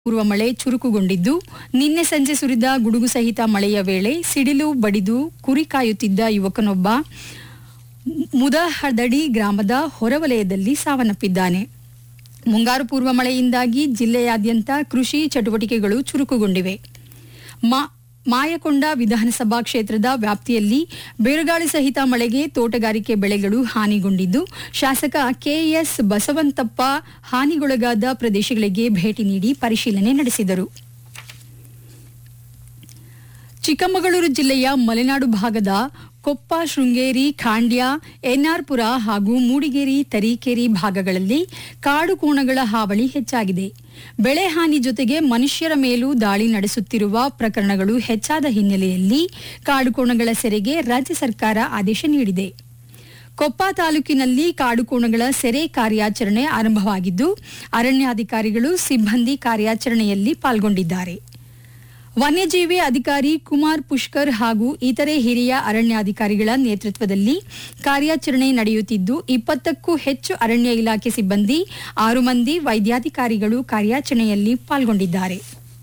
ಪೂರ್ವ ಮಳೆ ಚುರುಕುಗೊಂಡಿದ್ದು ನಿನ್ನೆ ಸಂಜೆ ಸುರಿದ ಗುಡುಗು ಸಹಿತ ಮಳೆಯ ವೇಳೆ ಸಿಡಿಲು ಬಡಿದು ಕುರಿ ಕಾಯುತ್ತಿದ್ದ ಯುವಕನೊಬ್ಬ ಮುದಹದಡಿ ಗ್ರಾಮದ ಹೊರವಲಯದಲ್ಲಿ ಸಾವನ್ನಪ್ಪಿದ್ದಾನೆ ಮುಂಗಾರು ಪೂರ್ವ ಮಳೆಯಿಂದಾಗಿ ಜಿಲ್ಲೆಯಾದ್ಯಂತ ಕೃಷಿ ಚಟುವಟಿಕೆಗಳು ಚುರುಕುಗೊಂಡಿವೆ ಮಾ ಮಾಯಕೊಂಡ ವಿಧಾನಸಭಾ ಕ್ಷೇತ್ರದ ವ್ಯಾಪ್ತಿಯಲ್ಲಿ ಬಿರುಗಾಳಿ ಸಹಿತ ಮಳೆಗೆ ತೋಟಗಾರಿಕೆ ಬೆಳೆಗಳು ಹಾನಿಗೊಂಡಿದ್ದು ಶಾಸಕ ಕೆಎಸ್ ಬಸವಂತಪ್ಪ ಹಾನಿಗೊಳಗಾದ ಪ್ರದೇಶಗಳಿಗೆ ಭೇಟಿ ನೀಡಿ ಪರಿಶೀಲನೆ ನಡೆಸಿದರು ಚಿಕ್ಕಮಗಳೂರು ಜಿಲ್ಲೆಯ ಮಲೆನಾಡು ಭಾಗದ ಕೊಪ್ಪ ಶೃಂಗೇರಿ ಖಾಂಡ್ಯ ಎನ್ಆರ್ಪುರ ಹಾಗೂ ಮೂಡಿಗೇರಿ ತರೀಕೆರೆ ಭಾಗಗಳಲ್ಲಿ ಕಾಡು ಕೋಣಗಳ ಹಾವಳಿ ಹೆಚ್ಚಾಗಿದೆ ಬೆಳೆ ಹಾನಿ ಜೊತೆಗೆ ಮನುಷ್ಯರ ಮೇಲೂ ದಾಳಿ ನಡೆಸುತ್ತಿರುವ ಪ್ರಕರಣಗಳು ಹೆಚ್ಚಾದ ಹಿನ್ನೆಲೆಯಲ್ಲಿ ಕಾಡುಕೋಣಗಳ ಸೆರೆಗೆ ರಾಜ್ಯ ಸರ್ಕಾರ ಆದೇಶ ನೀಡಿದೆ ಕೊಪ್ಪ ತಾಲೂಕಿನಲ್ಲಿ ಕಾಡುಕೋಣಗಳ ಸೆರೆ ಕಾರ್ಯಾಚರಣೆ ಆರಂಭವಾಗಿದ್ದು ಅರಣ್ಯಾಧಿಕಾರಿಗಳು ಸಿಬ್ಬಂದಿ ಕಾರ್ಯಾಚರಣೆಯಲ್ಲಿ ಪಾಲ್ಗೊಂಡಿದ್ದಾರೆ ವನ್ಯಜೀವಿ ಅಧಿಕಾರಿ ಕುಮಾರ್ ಪುಷ್ಕರ್ ಹಾಗೂ ಇತರೆ ಹಿರಿಯ ಅರಣ್ಯಾಧಿಕಾರಿಗಳ ನೇತೃತ್ವದಲ್ಲಿ ಕಾರ್ಯಾಚರಣೆ ನಡೆಯುತ್ತಿದ್ದು ಇಪ್ಪತ್ತಕ್ಕೂ ಹೆಚ್ಚು ಅರಣ್ಯ ಇಲಾಖೆ ಸಿಬ್ಬಂದಿ ಆರು ಮಂದಿ ವೈದ್ಯಾಧಿಕಾರಿಗಳು ಕಾರ್ಯಾಚರಣೆಯಲ್ಲಿ ಪಾಲ್ಗೊಂಡಿದ್ದಾರೆ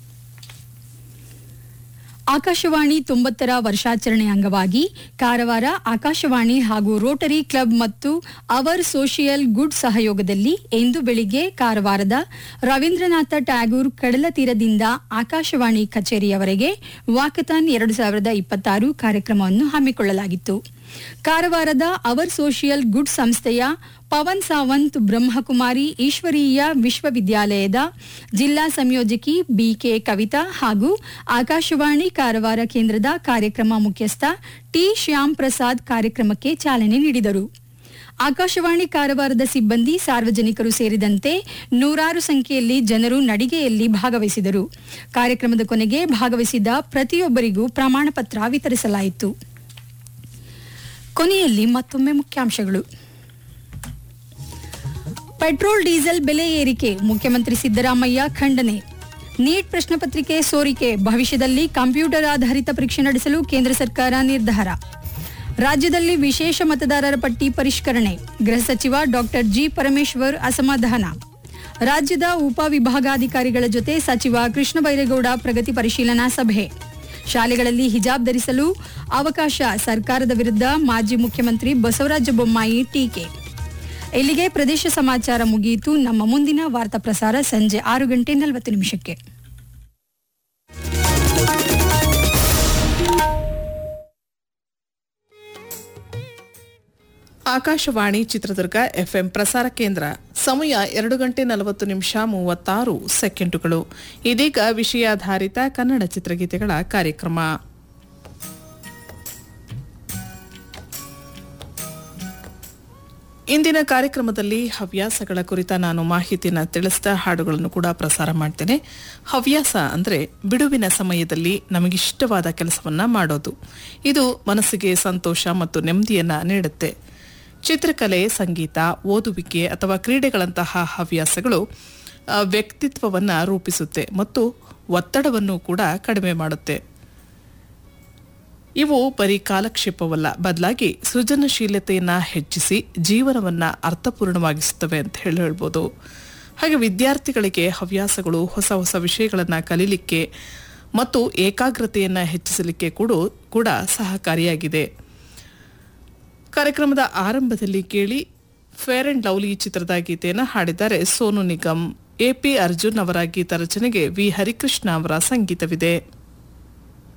ಆಕಾಶವಾಣಿ ತೊಂಬತ್ತರ ವರ್ಷಾಚರಣೆ ಅಂಗವಾಗಿ ಕಾರವಾರ ಆಕಾಶವಾಣಿ ಹಾಗೂ ರೋಟರಿ ಕ್ಲಬ್ ಮತ್ತು ಅವರ್ ಸೋಷಿಯಲ್ ಗುಡ್ ಸಹಯೋಗದಲ್ಲಿ ಇಂದು ಬೆಳಿಗ್ಗೆ ಕಾರವಾರದ ರವೀಂದ್ರನಾಥ ಟ್ಯಾಗೂರ್ ಕಡಲ ತೀರದಿಂದ ಆಕಾಶವಾಣಿ ಕಚೇರಿಯವರೆಗೆ ವಾಕಥಾನ್ ಎರಡು ಸಾವಿರದ ಇಪ್ಪತ್ತಾರು ಕಾರ್ಯಕ್ರಮವನ್ನು ಹಮ್ಮಿಕೊಳ್ಳಲಾಗಿತ್ತು ಕಾರವಾರದ ಅವರ್ ಸೋಷಿಯಲ್ ಗುಡ್ ಸಂಸ್ಥೆಯ ಪವನ್ ಸಾವಂತ್ ಬ್ರಹ್ಮಕುಮಾರಿ ಈಶ್ವರೀಯ ವಿಶ್ವವಿದ್ಯಾಲಯದ ಜಿಲ್ಲಾ ಸಂಯೋಜಕಿ ಬಿಕೆ ಕವಿತಾ ಹಾಗೂ ಆಕಾಶವಾಣಿ ಕಾರವಾರ ಕೇಂದ್ರದ ಕಾರ್ಯಕ್ರಮ ಮುಖ್ಯಸ್ಥ ಟಿ ಶ್ಯಾಮ್ ಪ್ರಸಾದ್ ಕಾರ್ಯಕ್ರಮಕ್ಕೆ ಚಾಲನೆ ನೀಡಿದರು ಆಕಾಶವಾಣಿ ಕಾರವಾರದ ಸಿಬ್ಬಂದಿ ಸಾರ್ವಜನಿಕರು ಸೇರಿದಂತೆ ನೂರಾರು ಸಂಖ್ಯೆಯಲ್ಲಿ ಜನರು ನಡಿಗೆಯಲ್ಲಿ ಭಾಗವಹಿಸಿದರು ಕಾರ್ಯಕ್ರಮದ ಕೊನೆಗೆ ಭಾಗವಹಿಸಿದ ಪ್ರತಿಯೊಬ್ಬರಿಗೂ ಪ್ರಮಾಣ ಪತ್ರ ವಿತರಿಸಲಾಯಿತು ಕೊನೆಯಲ್ಲಿ ಮತ್ತೊಮ್ಮೆ ಮುಖ್ಯಾಂಶಗಳು ಪೆಟ್ರೋಲ್ ಡೀಸೆಲ್ ಬೆಲೆ ಏರಿಕೆ ಮುಖ್ಯಮಂತ್ರಿ ಸಿದ್ದರಾಮಯ್ಯ ಖಂಡನೆ ನೀಟ್ ಪ್ರಶ್ನೆ ಪತ್ರಿಕೆ ಸೋರಿಕೆ ಭವಿಷ್ಯದಲ್ಲಿ ಕಂಪ್ಯೂಟರ್ ಆಧಾರಿತ ಪರೀಕ್ಷೆ ನಡೆಸಲು ಕೇಂದ್ರ ಸರ್ಕಾರ ನಿರ್ಧಾರ ರಾಜ್ಯದಲ್ಲಿ ವಿಶೇಷ ಮತದಾರರ ಪಟ್ಟಿ ಪರಿಷ್ಕರಣೆ ಗೃಹ ಸಚಿವ ಡಾಕ್ಟರ್ ಜಿ ಪರಮೇಶ್ವರ್ ಅಸಮಾಧಾನ ರಾಜ್ಯದ ಉಪ ವಿಭಾಗಾಧಿಕಾರಿಗಳ ಜೊತೆ ಸಚಿವ ಕೃಷ್ಣ ಬೈರೇಗೌಡ ಪ್ರಗತಿ ಪರಿಶೀಲನಾ ಸಭೆ ಶಾಲೆಗಳಲ್ಲಿ ಹಿಜಾಬ್ ಧರಿಸಲು ಅವಕಾಶ ಸರ್ಕಾರದ ವಿರುದ್ಧ ಮಾಜಿ ಮುಖ್ಯಮಂತ್ರಿ ಬಸವರಾಜ ಬೊಮ್ಮಾಯಿ ಟೀಕೆ ಇಲ್ಲಿಗೆ ಪ್ರದೇಶ ಸಮಾಚಾರ ಮುಗಿಯಿತು ನಮ್ಮ ಮುಂದಿನ ವಾರ್ತಾ ಪ್ರಸಾರ ಸಂಜೆ ಆರು ಗಂಟೆ ನಲವತ್ತು ನಿಮಿಷಕ್ಕೆ ಆಕಾಶವಾಣಿ ಚಿತ್ರದುರ್ಗ ಎಫ್ಎಂ ಪ್ರಸಾರ ಕೇಂದ್ರ ಸಮಯ ಎರಡು ಗಂಟೆ ನಲವತ್ತು ನಿಮಿಷ ಮೂವತ್ತಾರು ಸೆಕೆಂಡುಗಳು ಇದೀಗ ವಿಷಯಾಧಾರಿತ ಕನ್ನಡ ಚಿತ್ರಗೀತೆಗಳ ಕಾರ್ಯಕ್ರಮ ಇಂದಿನ ಕಾರ್ಯಕ್ರಮದಲ್ಲಿ ಹವ್ಯಾಸಗಳ ಕುರಿತ ನಾನು ಮಾಹಿತಿನ ತಿಳಿಸಿದ ಹಾಡುಗಳನ್ನು ಕೂಡ ಪ್ರಸಾರ ಮಾಡ್ತೇನೆ ಹವ್ಯಾಸ ಅಂದರೆ ಬಿಡುವಿನ ಸಮಯದಲ್ಲಿ ನಮಗಿಷ್ಟವಾದ ಕೆಲಸವನ್ನ ಮಾಡೋದು ಇದು ಮನಸ್ಸಿಗೆ ಸಂತೋಷ ಮತ್ತು ನೆಮ್ಮದಿಯನ್ನ ನೀಡುತ್ತೆ ಚಿತ್ರಕಲೆ ಸಂಗೀತ ಓದುವಿಕೆ ಅಥವಾ ಕ್ರೀಡೆಗಳಂತಹ ಹವ್ಯಾಸಗಳು ಆ, ವ್ಯಕ್ತಿತ್ವವನ್ನ ರೂಪಿಸುತ್ತೆ ಮತ್ತು ಒತ್ತಡವನ್ನು ಕೂಡ ಕಡಿಮೆ ಮಾಡುತ್ತೆ ಇವು ಬರೀ ಕಾಲಕ್ಷೇಪವಲ್ಲ ಬದಲಾಗಿ ಸೃಜನಶೀಲತೆಯನ್ನ ಹೆಚ್ಚಿಸಿ ಜೀವನವನ್ನ ಅರ್ಥಪೂರ್ಣವಾಗಿಸುತ್ತವೆ ಅಂತ ಹೇಳಿ ಹೇಳ್ಬೋದು ಹಾಗೆ ವಿದ್ಯಾರ್ಥಿಗಳಿಗೆ ಹವ್ಯಾಸಗಳು ಹೊಸ ಹೊಸ ವಿಷಯಗಳನ್ನು ಕಲೀಲಿಕ್ಕೆ ಮತ್ತು ಏಕಾಗ್ರತೆಯನ್ನ ಹೆಚ್ಚಿಸಲಿಕ್ಕೆ ಕೂಡ ಕೂಡ ಸಹಕಾರಿಯಾಗಿದೆ ಕಾರ್ಯಕ್ರಮದ ಆರಂಭದಲ್ಲಿ ಕೇಳಿ ಫೇರ್ ಅಂಡ್ ಲವ್ಲಿ ಚಿತ್ರದ ಗೀತೆಯನ್ನು ಹಾಡಿದ್ದಾರೆ ಸೋನು ನಿಗಮ್ ಎಪಿ ಅರ್ಜುನ್ ಅವರ ಗೀತ ರಚನೆಗೆ ವಿ ಹರಿಕೃಷ್ಣ ಅವರ ಸಂಗೀತವಿದೆ